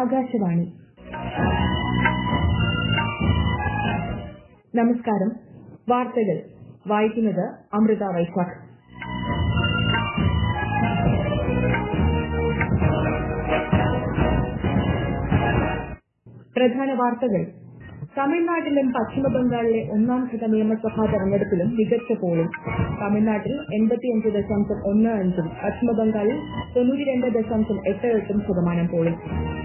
ആകാശവാണി നമസ്കാരം വാർത്തകൾ വായിക്കുന്നത് അമൃത വൈശാഖ് പ്രധാന വാർത്തകൾ തമിഴ്നാട്ടിലും പശ്ചിമബംഗാളിലെ ഒന്നാം ഘട്ട നിയമസഭാ തെരഞ്ഞെടുപ്പിലും മികച്ച പോളിംഗ് തമിഴ്നാട്ടിൽ എൺപത്തിയഞ്ച് ദശാംശം ഒന്ന് അഞ്ചും പശ്ചിമബംഗാളിൽ തൊണ്ണൂറ്റിരണ്ട് ദശാംശം എട്ട് എട്ടും ശതമാനം പോളിംഗ്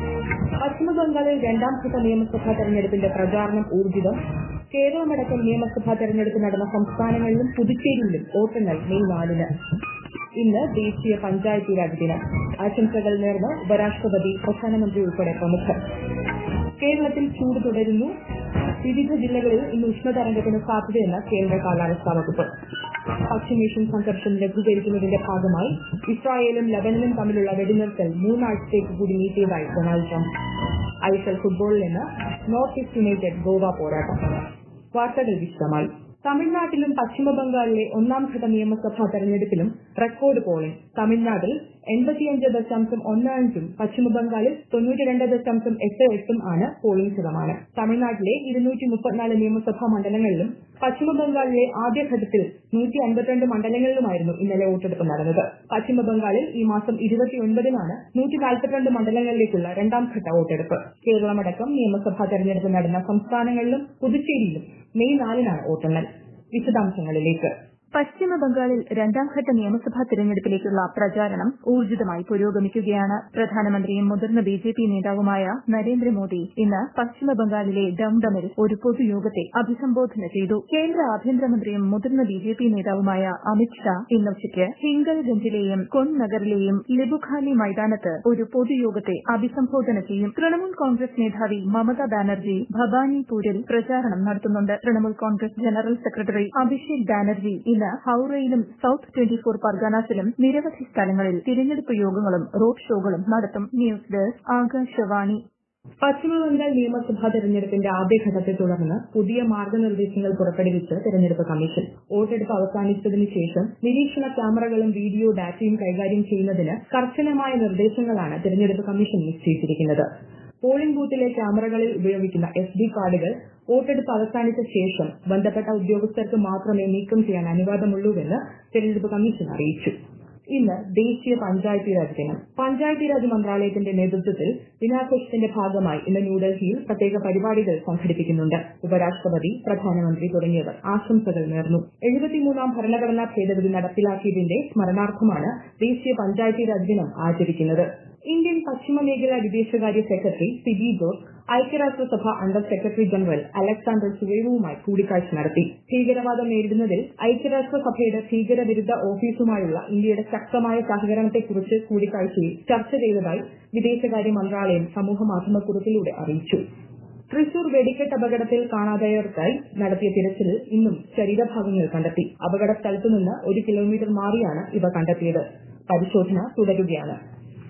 പശ്ചിമബംഗാളിൽ രണ്ടാം ഘട്ട നിയമസഭാ തെരഞ്ഞെടുപ്പിന്റെ പ്രചാരണം ഊർജിതം കേരളമടക്കം നിയമസഭാ തെരഞ്ഞെടുപ്പ് നടന്ന സംസ്ഥാനങ്ങളിലും പുതുച്ചേരിയിലും വോട്ടെണ്ണൽ മെയ് നാലിന് ഇന്ന് ദേശീയ പഞ്ചായത്തി രാജ് ദിനം ആശംസകൾ നേർന്ന് ഉപരാഷ്ട്രപതി പ്രധാനമന്ത്രി ഉൾപ്പെടെ പ്രമുഖർ കേരളത്തിൽ ചൂട് തുടരുന്നു വിവിധ ജില്ലകളിൽ ഇന്ന് ഉഷ്ണതരംഗത്തിന് സാധ്യതയെന്ന് കേന്ദ്ര കാലാവസ്ഥാ വകുപ്പ് പശ്ചിമേഷ്യൻ സംഘർഷം ലഘൂകരിക്കുന്നതിന്റെ ഭാഗമായി ഇസ്രായേലും ലബനനും തമ്മിലുള്ള വെടിനിർത്തൽ മൂന്നാഴ്ചത്തേക്ക് കൂടി നീട്ടിയതായി ഡൊണാൾഡ് ട്രംപ് ഐഎസ്എൽ ഫുട്ബോളിൽ നിന്ന് നോർത്ത് ഈസ്റ്റ് യുണൈറ്റഡ് ഗോവ പോരാട്ടം വാർത്തകൾ വിശദമായി തമിഴ്നാട്ടിലും പശ്ചിമബംഗാളിലെ ഒന്നാം ഘട്ട നിയമസഭാ തെരഞ്ഞെടുപ്പിലും റെക്കോർഡ് പോളിംഗ് തമിഴ്നാട്ടിൽ എൺപത്തിയഞ്ച് ദശാംശം ഒന്ന് അഞ്ചും പശ്ചിമബംഗാളിൽ തൊണ്ണൂറ്റിരണ്ട് ദശാംശം എട്ട് എട്ടും ആണ് പോളിംഗ് ശതമാനം തമിഴ്നാട്ടിലെ ഇരുന്നൂറ്റി മുപ്പത്തിനാല് നിയമസഭാ മണ്ഡലങ്ങളിലും പശ്ചിമബംഗാളിലെ ആദ്യഘട്ടത്തിൽ നൂറ്റി അൻപത്തിരണ്ട് മണ്ഡലങ്ങളിലുമായിരുന്നു ഇന്നലെ വോട്ടെടുപ്പ് നടന്നത് പശ്ചിമബംഗാളിൽ ഈ മാസം ഇരുപത്തിയൊൻപതിനാണ് നൂറ്റി നാൽപ്പത്തിരണ്ട് മണ്ഡലങ്ങളിലേക്കുള്ള രണ്ടാം ഘട്ട വോട്ടെടുപ്പ് കേരളമടക്കം നിയമസഭാ തെരഞ്ഞെടുപ്പ് നടന്ന സംസ്ഥാനങ്ങളിലും പുതുച്ചേരിയിലും മെയ് നാലിനാണ് വോട്ടെണ്ണൽ വിശദാംശങ്ങളിലേക്ക് പശ്ചിമ ബംഗാളിൽ രണ്ടാംഘട്ട നിയമസഭാ തെരഞ്ഞെടുപ്പിലേക്കുള്ള പ്രചാരണം ഊർജിതമായി പുരോഗമിക്കുകയാണ് പ്രധാനമന്ത്രിയും മുതിർന്ന ബി ജെ പി നേതാവുമായ നരേന്ദ്രമോദി ഇന്ന് പശ്ചിമ ബംഗാളിലെ ഡംഡമിൽ ഒരു പൊതുയോഗത്തെ അഭിസംബോധന ചെയ്തു കേന്ദ്ര ആഭ്യന്തരമന്ത്രിയും മുതിർന്ന ബി ജെ പി നേതാവുമായ അമിത്ഷാ ഇന്നുച്ചയ്ക്ക് ഹിംഗൽഗഞ്ചിലെയും കൊൺനഗറിലെയും ലിബുഖാലി മൈതാനത്ത് ഒരു പൊതുയോഗത്തെ അഭിസംബോധന ചെയ്യും തൃണമൂൽ കോൺഗ്രസ് മേധാവി മമതാ ബാനർജി ഭവാനിപൂരിൽ പ്രചാരണം നടത്തുന്നുണ്ട് തൃണമൂൽ കോൺഗ്രസ് ജനറൽ സെക്രട്ടറി അഭിഷേക് ബാനർജി ഇന്ന് ഹൌറയിലും സൌത്ത് ട്വന്റി ഫോർ പർഗാനാസിലും നിരവധി സ്ഥലങ്ങളിൽ തിരഞ്ഞെടുപ്പ് യോഗങ്ങളും റോഡ് ഷോകളും നടത്തും ന്യൂസ് ഡെസ്ക് ആകാശവാണി പശ്ചിമബംഗാൾ നിയമസഭാ തെരഞ്ഞെടുപ്പിന്റെ ആദ്യഘട്ടത്തെ തുടർന്ന് പുതിയ മാർഗനിർദ്ദേശങ്ങൾ പുറപ്പെടുവിച്ച് തെരഞ്ഞെടുപ്പ് കമ്മീഷൻ വോട്ടെടുപ്പ് അവസാനിച്ചതിനു ശേഷം നിരീക്ഷണ ക്യാമറകളും വീഡിയോ ഡാറ്റയും കൈകാര്യം ചെയ്യുന്നതിന് കർശനമായ നിർദ്ദേശങ്ങളാണ് തെരഞ്ഞെടുപ്പ് കമ്മീഷൻ നിശ്ചയിച്ചിരിക്കുന്നത് പോളിംഗ് ബൂത്തിലെ ക്യാമറകളിൽ ഉപയോഗിക്കുന്ന എസ് ഡി കാർഡുകൾ വോട്ടെടുപ്പ് അവസാനിച്ച ശേഷം ബന്ധപ്പെട്ട ഉദ്യോഗസ്ഥർക്ക് മാത്രമേ നീക്കം ചെയ്യാൻ അനുവാദമുള്ളൂവെന്ന് തെരഞ്ഞെടുപ്പ് കമ്മീഷൻ അറിയിച്ചു ഇന്ന് ദേശീയ പഞ്ചായത്തി രാജ് ദിനം പഞ്ചായത്തി രാജ് മന്ത്രാലയത്തിന്റെ നേതൃത്വത്തിൽ ദിനാഘോഷത്തിന്റെ ഭാഗമായി ഇന്ന് ന്യൂഡൽഹിയിൽ പ്രത്യേക പരിപാടികൾ സംഘടിപ്പിക്കുന്നുണ്ട് ഉപരാഷ്ട്രപതി പ്രധാനമന്ത്രി തുടങ്ങിയവർ ആശംസകൾ നേർന്നു എഴുപത്തിമൂന്നാം ഭരണഘടനാ ഭേദഗതി നടപ്പിലാക്കിയതിന്റെ സ്മരണാർത്ഥമാണ് ദേശീയ പഞ്ചായത്തി രാജ് ദിനം ആചരിക്കുന്നത് ഇന്ത്യൻ പശ്ചിമ മേഖല വിദേശകാര്യ സെക്രട്ടറി സിബി ജോർജ് ഐക്യരാഷ്ട്രസഭ അണ്ടർ സെക്രട്ടറി ജനറൽ അലക്സാണ്ടർ സുവേവുമായി കൂടിക്കാഴ്ച നടത്തി ഭീകരവാദം നേരിടുന്നതിൽ ഐക്യരാഷ്ട്രസഭയുടെ ഭീകരവിരുദ്ധ ഓഫീസുമായുള്ള ഇന്ത്യയുടെ ശക്തമായ സഹകരണത്തെക്കുറിച്ച് കൂടിക്കാഴ്ചയിൽ ചർച്ച ചെയ്തതായി വിദേശകാര്യ മന്ത്രാലയം സമൂഹമാധ്യമക്കുറിപ്പിലൂടെ അറിയിച്ചു തൃശൂർ വെടിക്കെട്ട് അപകടത്തിൽ കാണാതായവർക്കായി നടത്തിയ തിരച്ചിലിൽ ഇന്നും ശരീരഭാഗങ്ങൾ കണ്ടെത്തി അപകട സ്ഥലത്തു നിന്ന് ഒരു കിലോമീറ്റർ മാറിയാണ് ഇവ കണ്ടെത്തിയത് പരിശോധന തുടരുകയാണ്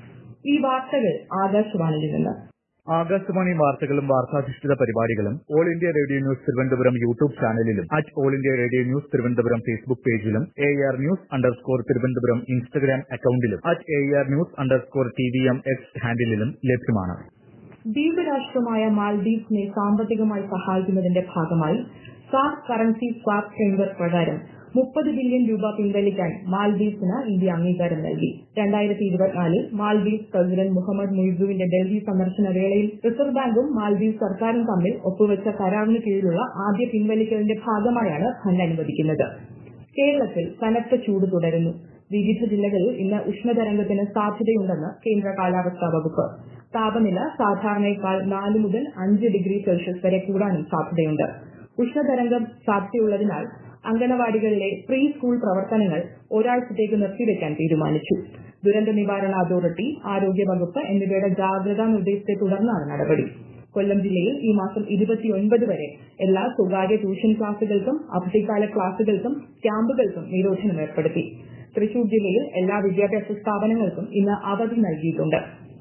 ഈ വാർത്തകൾ ആകാശവാണിയിൽ നിന്ന് ആകാശവാണി വാർത്തകളും വാർത്താധിഷ്ഠിത പരിപാടികളും All India Radio news Thiruvananthapuram YouTube ചാനലിലും at All India Radio news Thiruvananthapuram Facebook പേജിലും A R news underscore Thiruvananthapuram Instagram അക്കൌണ്ടിലും at A R news underscore T V M X ഹാൻഡിലും ലഭ്യമാണ് ദ്വീപ് രാഷ്ട്രമായ മാൽദീവ്സിനെ സാമ്പത്തികമായി സഹായിക്കുന്നതിന്റെ ഭാഗമായി സാഫ് കറൻസി സ്വാപ്പ് ഫ്രെയിംവർക്ക് പ്രകാരം മുപ്പത് ബില്യൺ രൂപ പിൻവലിക്കാൻ മാൽദീവ്സിന് ഇന്ത്യ അംഗീകാരം നൽകി രണ്ടായിരത്തി ഇരുപത്തിനാലിൽ മാൽദീവ്സ് പ്രസിഡന്റ് മുഹമ്മദ് മുയിസുവിന്റെ ഡൽഹി സന്ദർശന വേളയിൽ റിസർവ് ബാങ്കും മാൽദീവ്സ് സർക്കാരും തമ്മിൽ ഒപ്പുവെച്ച കരാറിന് കീഴിലുള്ള ആദ്യ പിൻവലിക്കലിന്റെ ഭാഗമായാണ് ഫണ്ട് അനുവദിക്കുന്നത് കേരളത്തിൽ കനത്ത ചൂട് തുടരുന്നു വിവിധ ജില്ലകളിൽ ഇന്ന് ഉഷ്ണതരംഗത്തിന് സാധ്യതയുണ്ടെന്ന് കേന്ദ്ര കാലാവസ്ഥാ വകുപ്പ് താപനില സാധാരണയേക്കാൾ നാല് മുതൽ അഞ്ച് ഡിഗ്രി സെൽഷ്യസ് വരെ കൂടാനും സാധ്യതയുണ്ട് ഉഷ്ണതരംഗം സാധ്യതയുള്ളതിനാൽ അംഗനവാടികളിലെ പ്രീ സ്കൂൾ പ്രവർത്തനങ്ങൾ ഒരാഴ്ചത്തേക്ക് നിർത്തിവെക്കാൻ തീരുമാനിച്ചു ദുരന്ത നിവാരണ അതോറിറ്റി ആരോഗ്യവകുപ്പ് എന്നിവയുടെ ജാഗ്രതാ നിർദ്ദേശത്തെ തുടർന്നാണ് നടപടി കൊല്ലം ജില്ലയിൽ ഈ മാസം ഇരുപത്തിയൊൻപത് വരെ എല്ലാ സ്വകാര്യ ട്യൂഷൻ ക്ലാസുകൾക്കും അവധിക്കാല ക്ലാസുകൾക്കും ക്യാമ്പുകൾക്കും നിരോധനം ഏർപ്പെടുത്തി തൃശൂർ ജില്ലയിൽ എല്ലാ വിദ്യാഭ്യാസ സ്ഥാപനങ്ങൾക്കും ഇന്ന് അവധി നൽകിയിട്ടുണ്ട്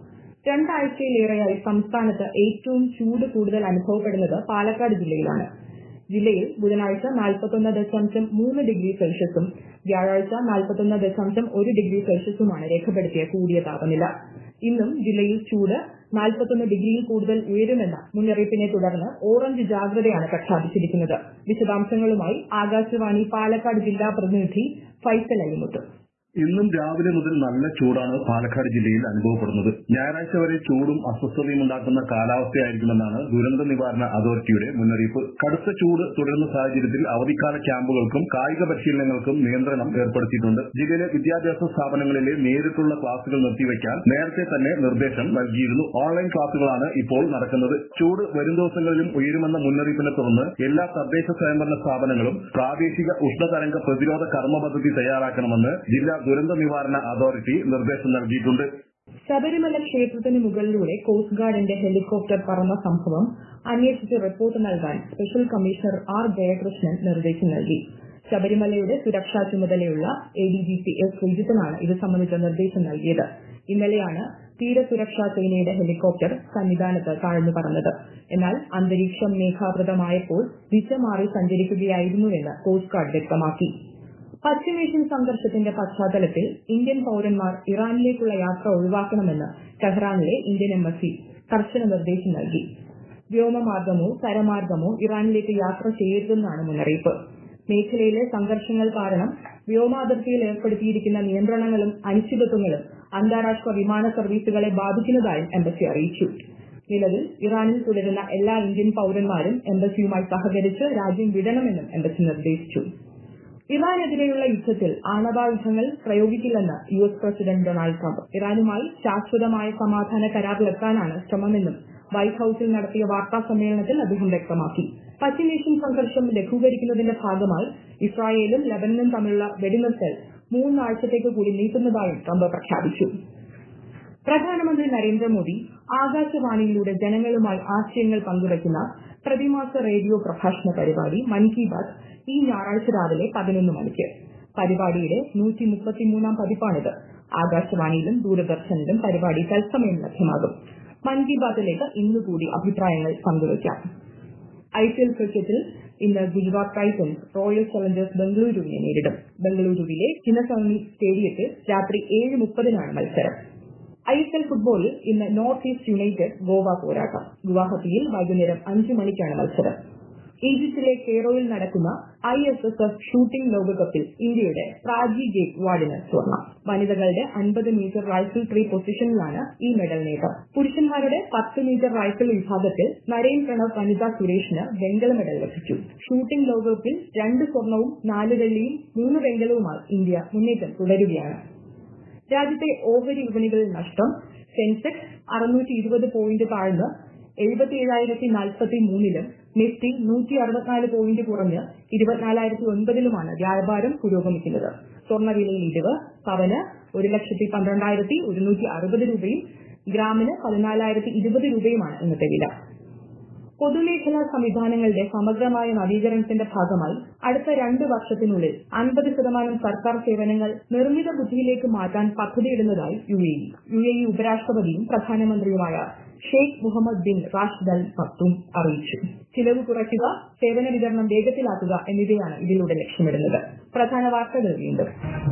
രണ്ടാഴ്ചയിലേറെയായി സംസ്ഥാനത്ത് ഏറ്റവും ചൂട് കൂടുതൽ അനുഭവപ്പെടുന്നത് പാലക്കാട് ജില്ലയിലാണ് ജില്ലയിൽ ബുധനാഴ്ച നാൽപ്പത്തൊന്ന് ദശാംശം മൂന്ന് ഡിഗ്രി സെൽഷ്യസും വ്യാഴാഴ്ച നാൽപ്പത്തൊന്ന് ദശാംശം ഒരു ഡിഗ്രി സെൽഷ്യസുമാണ് രേഖപ്പെടുത്തിയ കൂടിയ താപനില ഇന്നും ജില്ലയിൽ ചൂട് നാൽപ്പത്തൊന്ന് ഡിഗ്രിയിൽ കൂടുതൽ ഉയരുമെന്ന മുന്നറിയിപ്പിനെ തുടർന്ന് ഓറഞ്ച് ജാഗ്രതയാണ് പ്രഖ്യാപിച്ചിരിക്കുന്നത് വിശദാംശങ്ങളുമായി ആകാശവാണി പാലക്കാട് ജില്ലാ പ്രതിനിധി ഫൈസൽ അലിമുത്ത് ഇന്നും രാവിലെ മുതൽ നല്ല ചൂടാണ് പാലക്കാട് ജില്ലയിൽ അനുഭവപ്പെടുന്നത് ഞായറാഴ്ച വരെ ചൂടും അസ്വസ്ഥതയും ഉണ്ടാക്കുന്ന കാലാവസ്ഥയായിരിക്കുമെന്നാണ് ദുരന്ത നിവാരണ അതോറിറ്റിയുടെ മുന്നറിയിപ്പ് കടുത്ത ചൂട് തുടരുന്ന സാഹചര്യത്തിൽ അവധിക്കാല ക്യാമ്പുകൾക്കും കായിക പരിശീലനങ്ങൾക്കും നിയന്ത്രണം ഏർപ്പെടുത്തിയിട്ടുണ്ട് ജില്ലയിലെ വിദ്യാഭ്യാസ സ്ഥാപനങ്ങളിലെ നേരിട്ടുള്ള ക്ലാസുകൾ നിർത്തിവെക്കാൻ നേരത്തെ തന്നെ നിർദ്ദേശം നൽകിയിരുന്നു ഓൺലൈൻ ക്ലാസുകളാണ് ഇപ്പോൾ നടക്കുന്നത് ചൂട് വരും ദിവസങ്ങളിലും ഉയരുമെന്ന മുന്നറിയിപ്പിനെ തുടർന്ന് എല്ലാ തദ്ദേശ സ്വയംഭരണ സ്ഥാപനങ്ങളും പ്രാദേശിക ഉഷ്ണതരംഗ പ്രതിരോധ കർമ്മ പദ്ധതി തയ്യാറാക്കണമെന്ന് ജില്ലാ ദുരന്ത നിവാരണ അതോറിറ്റി നിർദ്ദേശം നൽകിയിട്ടുണ്ട് ശബരിമല ക്ഷേത്രത്തിന് മുകളിലൂടെ കോസ്റ്റ് ഗാർഡിന്റെ ഹെലികോപ്റ്റർ പറന്ന സംഭവം അന്വേഷിച്ച് റിപ്പോർട്ട് നൽകാൻ സ്പെഷ്യൽ കമ്മീഷണർ ആർ ജയകൃഷ്ണൻ നിർദ്ദേശം നൽകി ശബരിമലയുടെ സുരക്ഷാ ചുമതലയുള്ള A D G P S ശ്രീജിത്തനാണ് ഇത് സംബന്ധിച്ച നിർദ്ദേശം നൽകിയത് ഇന്നലെയാണ് തീരസുരക്ഷാ സേനയുടെ ഹെലികോപ്റ്റർ സന്നിധാനത്ത് താഴ്ന്നു പറന്നത് എന്നാൽ അന്തരീക്ഷം മേഘാവൃതമായപ്പോൾ ദിശ മാറി സഞ്ചരിക്കുകയായിരുന്നുവെന്ന് കോസ്റ്റ് ഗാർഡ് വ്യക്തമാക്കി പശ്ചിമേഷ്യൻ സംഘർഷത്തിന്റെ പശ്ചാത്തലത്തിൽ ഇന്ത്യൻ പൌരന്മാർ ഇറാനിലേക്കുള്ള യാത്ര ഒഴിവാക്കണമെന്ന് ടെഹ്റാനിലെ ഇന്ത്യൻ എംബസി കർശന നിർദ്ദേശം നൽകി വ്യോമമാർഗമോ കരമാർഗമോ ഇറാനിലേക്ക് യാത്ര ചെയ്യരുതെന്നാണ് മുന്നറിയിപ്പ് മേഖലയിലെ സംഘർഷങ്ങൾ കാരണം വ്യോമാതിർത്തിയിൽ ഏർപ്പെടുത്തിയിരിക്കുന്ന നിയന്ത്രണങ്ങളും അനിശ്ചിതത്വങ്ങളും അന്താരാഷ്ട്ര വിമാന സർവീസുകളെ ബാധിക്കുന്നതായും എംബസി അറിയിച്ചു നിലവിൽ ഇറാനിൽ തുടരുന്ന എല്ലാ ഇന്ത്യൻ പൌരന്മാരും എംബസിയുമായി സഹകരിച്ച് രാജ്യം വിടണമെന്നും എംബസി നിർദ്ദേശിച്ചു ഇറാനെതിരെയുള്ള യുദ്ധത്തിൽ ആണവായുധങ്ങൾ പ്രയോഗിക്കില്ലെന്ന് U S president Donald Trump ഇറാനുമായി ശാശ്വതമായ സമാധാന കരാറിലെത്താനാണ് ശ്രമമെന്നും വൈറ്റ് ഹൌസിൽ നടത്തിയ വാർത്താ സമ്മേളനത്തിൽ അദ്ദേഹം വ്യക്തമാക്കി പശ്ചിമേഷ്യൻ സംഘർഷം ലഘൂകരിക്കുന്നതിന്റെ ഭാഗമായി ഇസ്രായേലും ലബനനും തമ്മിലുള്ള വെടിനിർത്തൽ മൂന്നാഴ്ചത്തേക്ക് കൂടി നീട്ടുന്നതായും ട്രംപ് പ്രഖ്യാപിച്ചു പ്രധാനമന്ത്രി നരേന്ദ്രമോദി ആകാശവാണിയിലൂടെ ജനങ്ങളുമായി ആശയങ്ങൾ പങ്കുവയ്ക്കുന്ന പ്രതിമാസ റേഡിയോ പ്രഭാഷണ പരിപാടി മൻ കി ബാത് ഈ ഞായറാഴ്ച രാവിലെ പതിനൊന്ന് മണിക്ക് പരിപാടിയുടെ നൂറ്റി മുപ്പത്തിമൂന്നാം പതിപ്പാണിത് ആകാശവാണിയിലും ദൂരദർശനിലും പരിപാടി തത്സമയം ലഭ്യമാകും മൻ കി ബാത്തിലേക്ക് ഇന്നുകൂടി അഭിപ്രായങ്ങൾ പങ്കുവയ്ക്കാം ഐ പി എൽ ക്രിക്കറ്റിൽ ഇന്ന് ഗുജറാത്ത് ടൈറ്റൻസ് റോയൽ ചലഞ്ചേഴ്സ് ബംഗളൂരുവിനെ നേരിടും ബംഗളൂരുവിലെ ചിന്നസ്വാമി സ്റ്റേഡിയത്തിൽ രാത്രി ഏഴ് മുപ്പതിനാണ് മത്സരം ഐ എസ് എൽ ഫുട്ബോളിൽ ഇന്ന് നോർത്ത് ഈസ്റ്റ് യുണൈറ്റഡ് ഗോവ പോരാട്ടം ഗുവാഹത്തിയിൽ വൈകുന്നേരം അഞ്ചു മണിക്കാണ് മത്സരം ഈജിപ്തിലെ കെയ്റോയിൽ നടക്കുന്ന I S S F shooting ലോകകപ്പിൽ ഇന്ത്യയുടെ പ്രാജി ഗേക്വാഡിന് സ്വർണം വനിതകളുടെ അൻപത് മീറ്റർ റൈഫിൾ ത്രീ പൊസിഷനിലാണ് ഈ മെഡൽ നേട്ടം പുരുഷന്മാരുടെ പത്ത് മീറ്റർ റൈഫിൾ വിഭാഗത്തിൽ നരേൻ പ്രണവ് വനിതാ സുരേഷിന് വെങ്കല മെഡൽ ലഭിച്ചു ഷൂട്ടിംഗ് ലോകകപ്പിൽ രണ്ട് സ്വർണവും നാല് വെള്ളിയും മൂന്ന് വെങ്കലവുമായി ഇന്ത്യ മുന്നേറ്റം തുടരുകയാണ് രാജ്യത്തെ ഓഹരി വിപണികളിൽ നഷ്ടം സെൻസെക്സ് അറുന്നൂറ്റി ഇരുപത് പോയിന്റ് താഴ്ന്ന് എഴുപത്തിയേഴായിരത്തി നാൽപ്പത്തി മൂന്നിലും നിഫ്റ്റി നൂറ്റി അറുപത്തിനാല് പോയിന്റ് കുറഞ്ഞ് ഇരുപത്തിനാലായിരത്തി ഒൻപതിലുമാണ് വ്യാപാരം പുരോഗമിക്കുന്നത് സ്വർണ്ണവിലയിൽ ഇടിവ് പവന് ഒരു ലക്ഷത്തി പന്ത്രണ്ടായിരത്തി ഒരുന്നൂറ്റി അറുപത് രൂപയും ഗ്രാമിന് പതിനാലായിരത്തി ഇരുപത് രൂപയുമാണ് ഇന്നത്തെ വില പൊതുമേഖലാ സംവിധാനങ്ങളുടെ സമഗ്രമായ നവീകരണത്തിന്റെ ഭാഗമായി അടുത്ത രണ്ട് വർഷത്തിനുള്ളിൽ അൻപത് ശതമാനം സർക്കാർ സേവനങ്ങൾ നിർമ്മിത ബുദ്ധിയിലേക്ക് മാറ്റാൻ പദ്ധതിയിടുന്നതായി U A E U A E ഉപരാഷ്ട്രപതിയും പ്രധാനമന്ത്രിയുമായ Sheikh Mohammed bin Rashid Al Maktoum അറിയിച്ചു ചിലവ് കുറയ്ക്കുക സേവന വിതരണം വേഗത്തിലാക്കുക എന്നിവയാണ് ഇതിലൂടെ ലക്ഷ്യമിടുന്നത് പ്രധാന വാർത്തകൾ വീണ്ടും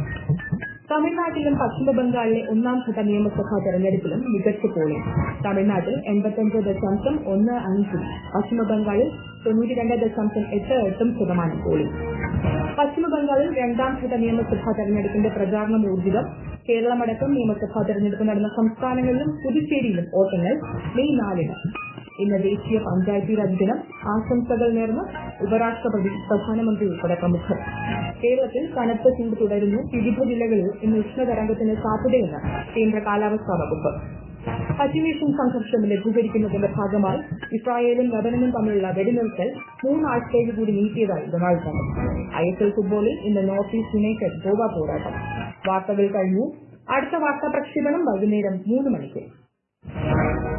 തമിഴ്നാട്ടിലും പശ്ചിമ ബംഗാളിലെ ഒന്നാം ഘട്ട നിയമസഭാ തെരഞ്ഞെടുപ്പിലും മികച്ച പോളിംഗ് തമിഴ്നാട്ടിൽ എൺപത്തഞ്ച് ദശാംശം ഒന്ന് അഞ്ചും പശ്ചിമ ബംഗാളിൽ തൊണ്ണൂറ്റി രണ്ട് ദശാംശം എട്ട് എട്ടും ശതമാനം പോളിംഗ് പശ്ചിമ ബംഗാളിൽ രണ്ടാം ഘട്ട നിയമസഭാ തെരഞ്ഞെടുപ്പിന്റെ പ്രചാരണം ഊർജിതം കേരളമടക്കം നിയമസഭാ തെരഞ്ഞെടുപ്പ് നടന്ന സംസ്ഥാനങ്ങളിലും പുതുച്ചേരിയിലും വോട്ടെണ്ണൽ മെയ് നാലിന് ഇന്ന് ദേശീയ പഞ്ചായത്തി രാജ് ദിനം ആശംസകൾ നേർന്ന് ഉപരാഷ്ട്രപതി പ്രധാനമന്ത്രി ഉൾപ്പെടെ പ്രമുഖർ കേരളത്തിൽ കനത്ത ചൂട് തുടരുന്നു വിവിധ ജില്ലകളിൽ ഇന്ന് ഉഷ്ണതരംഗത്തിന് സാധ്യതയെന്ന് കേന്ദ്ര കാലാവസ്ഥാ വകുപ്പ് പശ്ചിമേഷ്യൻ സംഘർഷം ലഘൂകരിക്കുന്നതിന്റെ ഭാഗമായി ഇസ്രായേലും ലബനനും തമ്മിലുള്ള വെടിനിർത്തൽ മൂന്നാഴ്ചത്തേക്ക് കൂടി നീട്ടിയതായി Donald Trump I S L ഫുട്ബോളിൽ ഇന്ന് നോർത്ത് ഈസ്റ്റ് യുണൈറ്റഡ് ഗോവ പോരാട്ടം വാർത്തകൾ കഴിഞ്ഞു അടുത്ത വാർത്താ പ്രക്ഷേപണം വൈകുന്നേരം മൂന്ന് മണിക്ക്